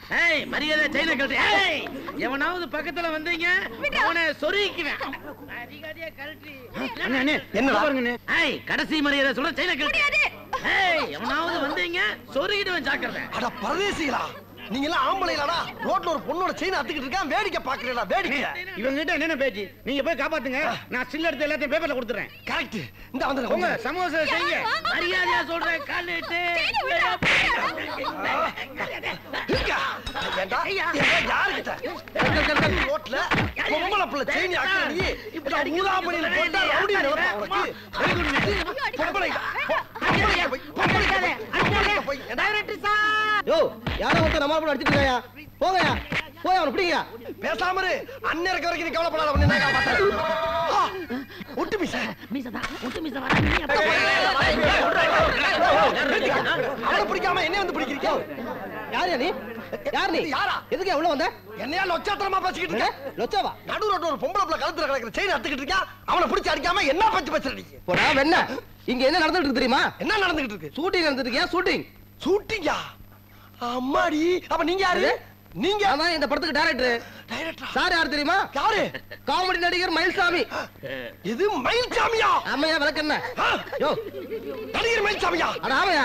ஏய் மரியாதை செயினை கழட்டு ஏய் எவனாவது பக்கத்துல வந்தீங்க அவனை சொருகிக்குவேன் மரியாதையா கழட்டி அண்ணே, அண்ணே, என்ன பாருங்கண்ணே ஏய் கடைசி மரியாதை சொல்ற செயினை கழட்டு ஏய் எவனாவது வந்தீங்க சொருகிடுவேன் ஜாக்கிரதை அட பரதேசிகளா நீங்க எல்லாம் ஆம்பளைலாடா ரோட்ல ஒரு பொண்ணோட செயின் அத்துக்கிட்டு இருக்கான் வேடிக்கை பாக்குறீங்களா வேடிக்கை இவங்க கிட்ட என்னென்ன பேச்சு நீங்க போய் காப்பாத்துங்க நான் சில்ல எடுத்து எல்லாத்தையும் பேப்பர்ல கொடுத்துறேன் கரெக்ட் இந்த வந்து உங்க சமோசா செய்யுங்க மரியாதையா சொல்றேன் கழட்டு ஏண்டா ஏண்டா, யாருக்கிட்ட ரோட்ல பொம்பளை பிள்ளை செயின் அக்கற நீ இப்ப ஊதாமணியில போட்டா ரவுடி நிலப்பா உனக்கு பொம்பளை பொம்பளை போய் பொம்பளை பொம்பளை போய் ஏண்டா, யோ யாரோ ஒருத்தர் நம்ம கூட அடிச்சிட்டு இருக்காயா போங்கயா போய் அவனை பிடிங்க பேசாம இரு அண்ணன் இருக்க வரைக்கும் நீ கவலைப்படாத உன்னை நான் காப்பாத்துறேன் ஆ, ஒட்டு மீச மீசதா முட்டு மீச வரா நீ அவனை பிடிக்காம என்ன வந்து பிடிக்கிறீங்க யார் நீ யார் நீ யாரா? எதுக்கு உள்ள வந்த என்னையா லொச்சாத்தனமா பேசிக்கிட்டு என்ன? இருக்க லொச்சாவா நடு ரோட்ல ஒரு பொம்பளை பிள்ளை கழுத்துல கிடக்குற செயின் அத்துக்கிட்டு இருக்கா அவனை பிடிச்சு அடிக்காம என்ன பத்தி பேசுற நீ போடா வெண்ண இங்க என்ன நடந்துட்டு இருக்கு தெரியுமா என்ன நடந்துகிட்டு இருக்கு ஷூட்டிங் நடந்துட்டு இருக்கியா ஷூட்டிங் ஷூட்டிங்கா அம்மாடி அப்ப நீங்க யாரு நீங்க அதான் இந்த படத்துக்கு டைரக்டர் டைரக்டரா சார் யார் தெரியுமா யாரு காமெடி நடிகர் மயில்சாமி இது மயில்சாமியா ஆமையா விளக்கண்ண ஆ, யோ நடிகர் மயில்சாமியா அட ஆமையா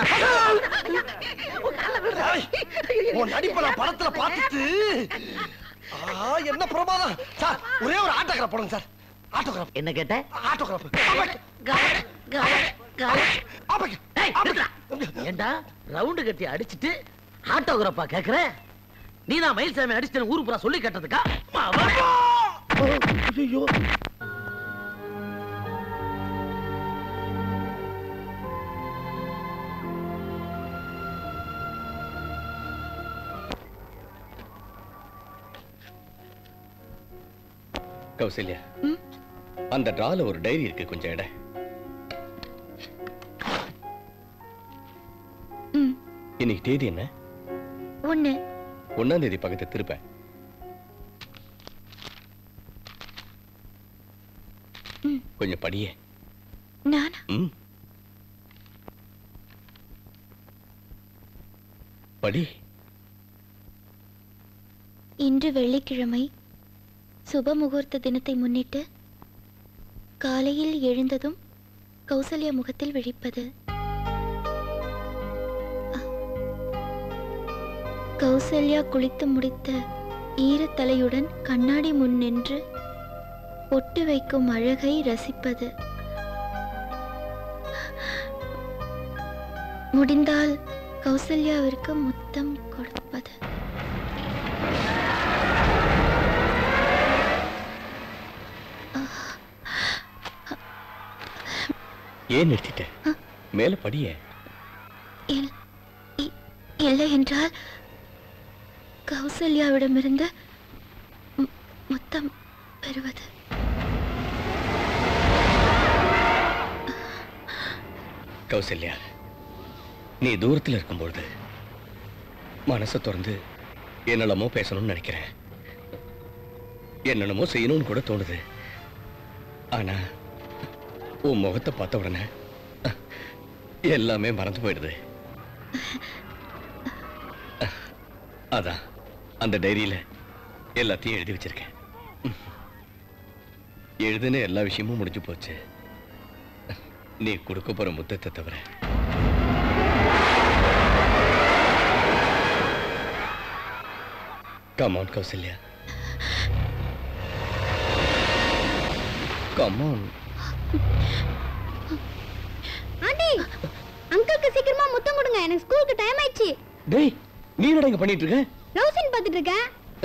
ஏய், உன் நடிப்பை நான் படத்துல பார்த்துட்டு ஆ, என்ன பிரமாதம் சார் ஒரே ஒரு ஆட்டோகிராஃப் போடுங்க சார் ஆட்டோகிராஃப் என்ன கேட்ட ஆட்டோகிராஃப் ஏய், நிறுத்துடா. ஏண்டா ரவுண்டு கட்டி அடிச்சிட்டு ஆட்டோகிராஃபா கேக்குற நீதான் மயில்சாமி அடிச்சிட்டு ஊரு பூரா சொல்லி கட்டதுக்கா ஐயோ கௌசல்யா அந்த டிரால ஒரு டைரி இருக்கு கொஞ்சம் எடை ம். இன்னைக்கு தேதி என்ன ஒண்ணு ஒன்னாம் தேதி பக்கத்தை திருப்ப ம். கொஞ்சம் படியே நானா ம் படி இன்று வெள்ளிக்கிழமை சுப முகூர்த்த தினத்தை முன்னிட்டு காலையில் எழுந்ததும் கௌசல்யா முகத்தில் விழிப்பது அ- கௌசல்யா குளித்து முடித்த ஈரத்தலையுடன் கண்ணாடி முன் நின்று பொட்டு வைக்கும் அழகை ரசிப்பது முடிந்தால் கௌசல்யாவிற்கு முத்தம் கொடுப்பது ஏன் நிறுத்திட்ட மேல படியே இல்- இ- இல்லை என்றால் கௌசல்யாவிடமிருந்து மு- முத்தம் பெறுவது கௌசல்யா நீ தூரத்துல இருக்கும்பொழுது மனசை திறந்து என்னெல்லாமோ பேசணும்னு நினைக்கிறேன் என்னென்னமோ செய்யணும்னு கூட தோணுது ஆனா உன் முகத்தை பார்த்த உடனே எல்லாமே மறந்து போயிடுது அதான் அந்த டைரியில எல்லாத்தையும் எழுதி வச்சிருக்கேன் எழுதுன எல்லா விஷயமும் முடிஞ்சு போச்சு நீ கொடுக்க போற முத்தத்தை தவிர Come on, Kausalya Come on. Aunty அங்கிளுக்கு சீக்கிரமா முத்தம் கொடுங்க எனக்கு ஸ்கூலுக்கு டைம் ஆயிடுச்சு டேய் நீ என்னடா இங்க பண்ணிட்டு இருக்க லவ் சீன் பார்த்துட்டு இருக்கேன்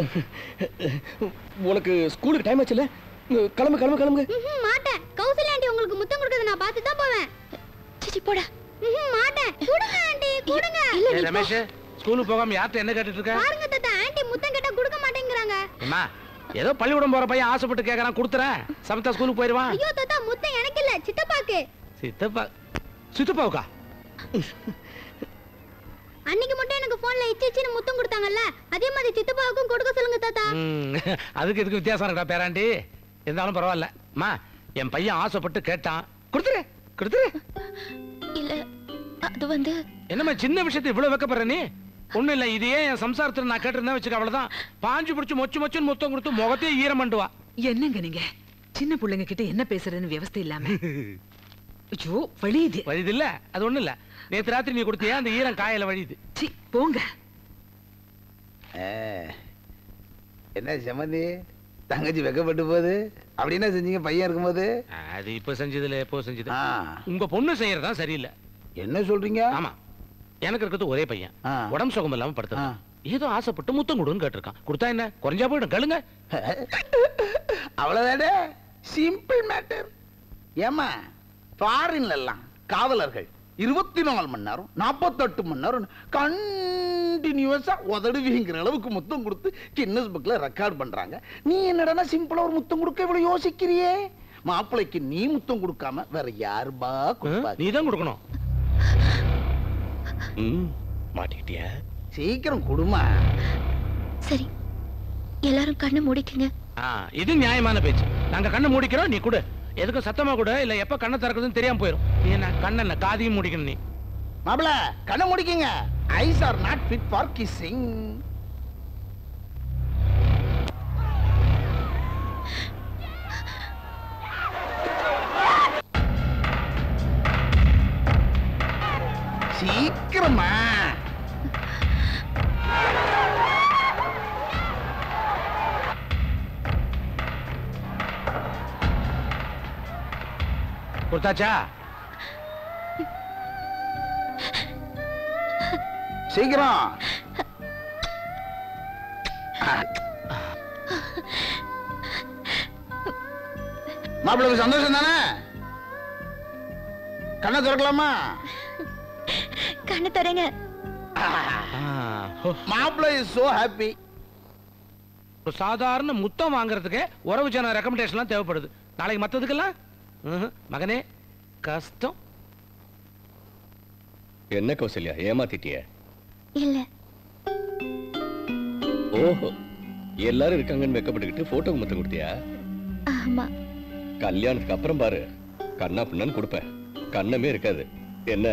உனக்கு ஸ்கூலுக்கு டைம் ஆச்சுல கிளம்பு கிளம்பு கிளம்பு ம்ஹும், மாட்டேன் கௌசல்யா ஆண்டி உங்களுக்கு முத்தம் கொடுக்கறத நான் பார்த்து தான் போவேன் சிச்சி போடா ம்ஹும், மாட்டேன் கொடுங்க ஆண்டி கொடுங்க ஏய், ரமேஷ் ஸ்கூலுக்கு போகாம யார்கிட்ட என்ன கேட்டுட்டு இருக்க பாருங்க தாத்தா ஆண்டி முத்தம் கேட்டா கொடுக்க மாட்டேங்கிறாங்க அம்மா ஏதோ பள்ளிக்கூடம் போற பையன் ஆசைப்பட்டு கேக்குறான் கொடுத்துறேன் சமத்தா ஸ்கூலுக்கு போயிருவான் ஐயோ தாத்தா முத்தம் எனக்கு இல்ல சித்தப்பாக்கு சித்தப்பா சித்தப்பாவுக்கா அன்னைக்கு மட்டும் எனக்கு போன்ல இச்சு இச்சின்னு முத்தம் கொடுத்தாங்கல்ல அதே மாதிரி சித்தப்பாவுக்கும் கொடுக்க சொல்லுங்க தாத்தா ம், அதுக்கு இதுக்கு வித்தியாசம் இருக்கா பேராண்டி இருந்தாலும் பரவாயில்ல அம்மா என் பையன் ஆசைப்பட்டு கேட்டான் கொடுத்துரு கொடுத்துரு இல்ல அது வந்து என்னம்மா சின்ன விஷயத்தை இவ்வளவு வைக்கப்படுற நீ ஒண்ணும் இல்ல இதையே என் சம்சாரத்துல நான் கேட்டிருந்தேன் வச்சுக்க அவ்வளவுதான் பாஞ்சு பிடிச்சு மொச்சு மொச்சுன்னு முத்தம் கொடுத்து முகத்தையே ஈரம் பண்ணுவா என்னங்க நீங்க சின்ன பிள்ளைங்க கிட்ட என்ன பேசுறதுன்னு விவஸ்தை இல்லாம ஐயோ வழியுது வழிது இல்ல அது ஒண்ணும் இல்ல நேத்து ராத்திரி நீ கொடுத்தியா அந்த ஈரம் காயில வழியுது சி போங்க என்ன சம்மந்தி தங்கச்சி வெக்கப்பட்டு போகுது அப்படி என்ன செஞ்சீங்க பையன் இருக்கும்போது அது இப்ப செஞ்சதுல எப்போ செஞ்சது ஆ, உங்க பொண்ணு செய்யறதா சரியில்லை என்ன சொல்றீங்க ஆமா எனக்கு இருக்கிறது ஒரே பையன் ஆ. உடம்பு சுகம் இல்லாம ஆ. படுத்துறான் ஏதோ ஆசைப்பட்டு முத்தம் கொடுன்னு கேட்டிருக்கான் கொடுத்தா என்ன குறைஞ்சா போயிடும் கேளுங்க அவ்வளவுதானே சிம்பிள் மேட்டர் ஏமா ஃபாரின்ல எல்லாம் காவலர்கள் இருபத்தி நாலு மணி நேரம் நாற்பத்தெட்டு மணி நேரம் கண்டினியூஸா உதடுவிங்கிற அளவுக்கு முத்தம் கொடுத்து கின்னஸ் புக்ல ரெக்கார்ட் பண்றாங்க நீ என்னடா சிம்பிளா ஒரு முத்தம் கொடுக்க இவ்வளவு யோசிக்கிறியே மாப்பிள்ளைக்கு நீ முத்தம் கொடுக்காம வேற யாருபா கொடுப்பா நீ தான் கொடுக்கணும் ம் மாட்டிக்கிட்டியா சீக்கிரம் கொடுமா சரி எல்லாரும் கண்ணை மூடிக்குங்க ஆ, இது நியாயமான பேச்சு நாங்க கண்ணை மூடிக்கிறோம் நீ கொடு எதுக்கும் சத்தமா கூட இல்ல எப்ப கண்ணை திறக்குதுன்னு தெரியாம போயிடும் நீ என்ன கண்ணை என்ன காதையும் மூடிக்கணும் நீ மாப்பிள கண்ணை முடிக்கங்க eyes are not fit for kissing சீக்கிரமா கொடுத்தாச்சா சீக்கிரம் மாப்பிள்ளைக்கு சந்தோஷம் தானே கண்ணை திறக்கலாமா கண்ணை தரேங்க ஆ, ஹோ. மாப்பிள்ளை இஸ் சோ ஹாப்பி ஒரு சாதாரண முத்தம் வாங்குறதுக்கு உறவு ஜன ரெக்கமெண்டேஷன்லாம் தேவைப்படுது நாளைக்கு மத்ததுக்கெல்லாம் ம்ஹும். மகனே கஷ்டம் என்ன கௌசல்யா ஏமாத்திட்டிய இல்ல ஓஹோ எல்லாரும் இருக்காங்கன்னு வெக்கப்பட்டுக்கிட்டு போட்டோக்கு மொத்தம் கொடுத்தியா ஆமா கல்யாணத்துக்கு அப்புறம் பாரு கண்ணா பின்னான்னு கொடுப்பேன் கண்ணமே இருக்காது என்ன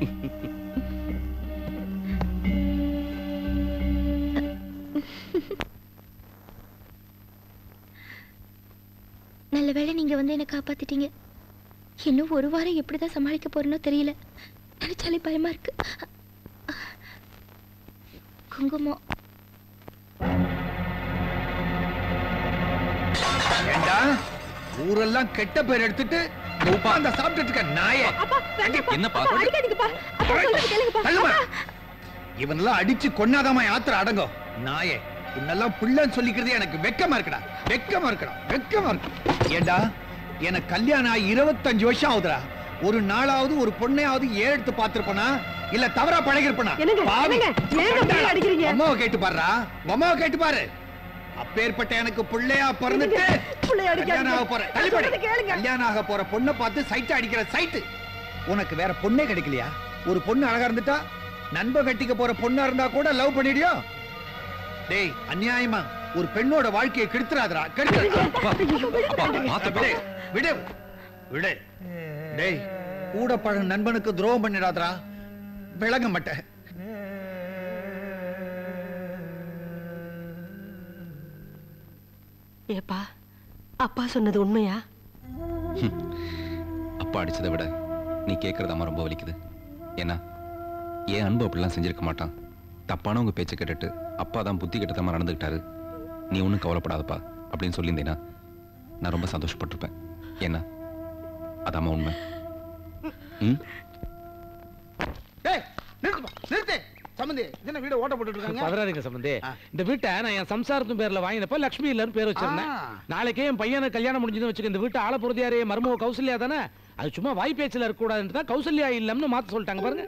நல்ல வேளை நீங்க வந்து என்ன காப்பாத்திட்டீங்க இன்னும் ஒரு வாரம் எப்படிதான் சமாளிக்க போறேனோ தெரியல நினைச்சாலே பயமா இருக்கு குங்குமம் ஏண்டா ஊரெல்லாம் கெட்ட பேர் எடுத்துட்டு உட்கார்ந்த சாப்பிட்டுட்டு இருக்க நாயே என்னப்பா தள்ளுமா இவனெல்லாம் அடிச்சு கொன்னாதாமா யாத்திரை அடங்கும் நாயே உன்னெல்லாம் பிள்ளைன்னு சொல்லிக்கிறது எனக்கு வெக்கமா இருக்குடா வெக்கமா இருக்குடா வெக்கமா இருக்கு ஏண்டா எனக்கு கல்யாணம் ஆகி இருபத்தஞ்சு வருஷம் ஆகுதுடா ஒரு நாளாவது ஒரு பொண்ணையாவது ஏறெடுத்து பார்த்திருப்பனா இல்ல தவறா பழகிருப்பனா பாவி. அம்மாவை கேட்டு பாருடா அம்மாவை கேட்டு பாரு அப்பேற்பட்ட எனக்கு பிள்ளையா பிறந்துட்டு கல்யாணம் ஆக போற தள்ளி போடு. கல்யாணம் ஆக போற பொண்ணை பார்த்து சைட் அடிக்கிற சைட்டு உனக்கு வேற பொண்ணே கிடைக்கலையா ஒரு பொண்ணு அழகா இருந்துட்டா நண்ப கட்டிக்க போற பொண்ணா இருந்தா கூட லவ் பண்ணிடியோ டேய் அநியாயமா ஒரு பெண்ணோட வாழ்க்கையை கெடுத்துறாதடா கெடுத்துறாதடா விடு விடு விடு டேய் கூட பழகும் நண்பனுக்கு துரோகம் பண்ணிடாதடா விளங்க மாட்டேன் ஏப்பா அப்பா சொன்னது உண்மையா அப்பா அடிச்சதை விட நீ கேட்கறது அம்மா ரொம்ப வலிக்குது ஏன்னா ஏன் அன்பு அப்படிலாம் செஞ்சிருக்க மாட்டான் தப்பானவங்க பேச்சை கேட்டுட்டு அப்பா தான் புத்தி கெட்டதமா நடந்துக்கிட்டாரு நீ ஒன்றும் கவலைப்படாதப்பா அப்படின்னு சொல்லியிருந்தேன்னா நான் ரொம்ப சந்தோஷப்பட்டிருப்பேன் ஏன்னா அதாம்மா உண்மை ம் டேய் நிறுத்துப்பா நிறுத்து சம்பந்தி என்ன வீட ஓட்ட போட்டுட்டு இருக்காங்க பதறாதீங்க சம்பந்தி ஆ. இந்த வீட்டை நான் என் சம்சாரத்தின் பேர்ல வாங்கினப்ப லக்ஷ்மி இல்லன்னு பேர் வச்சிருந்தேன் ஆ. நாளைக்கே என் பையனை கல்யாணம் முடிஞ்சதுன்னு வச்சுக்க இந்த வீட்டை ஆள போறது யாரு மருமக கௌசல்யா தானே அது சும்மா வாய் பேச்சுல இருக்க கூடாதுன்னு தான் கௌசல்யா இல்லம்னு மாத்த சொல்லிட்டாங்க பாருங்க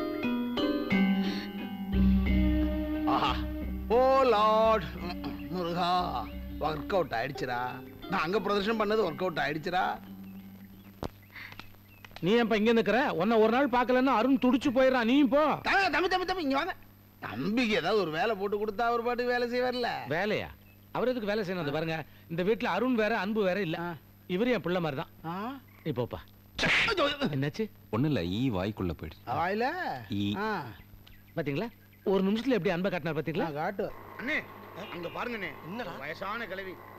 ஆஹா ஓ லார்ட் முருகா ஒர்க் அவுட் ஆயிடுச்சுடா நான் அங்க பிரதர்ஷனம் பண்ணது ஒர்க் அவுட் ஆயிடுச்சுடா நீ ஏன் இங்க நிக்கிற உன்னை ஒரு நாள் பார்க்கலன்னா அருண் துடிச்சு போயிடறான் நீயும் போ தம்பி தம்பி தம்பி தம்பி இங்க வாங்க தம்பிக்கு ஏதாவது ஒரு வேலை போட்டு கொடுத்தா அவர் பாட்டுக்கு வேலை செய்வார்ல வேலையா அவர் எதுக்கு வேலை செய்யணும் அது பாருங்க இந்த வீட்டுல அருண் வேற அன்பு வேற இல்ல ஆ. இவரு என் பிள்ளை மாதிரி தான் ஆ? நீ போப்பா என்னாச்சு ஒன்றும் இல்லை ஈ வாய்க்குள்ள போயிடுச்சு வாயில ஈ. ஆ. பாத்தீங்களா ஒரு நிமிஷத்துல எப்படி அன்பை காட்டினார் பாத்தீங்களா காட்டு அண்ணே அங்க பாருங்கண்ணே வயசான கிழவி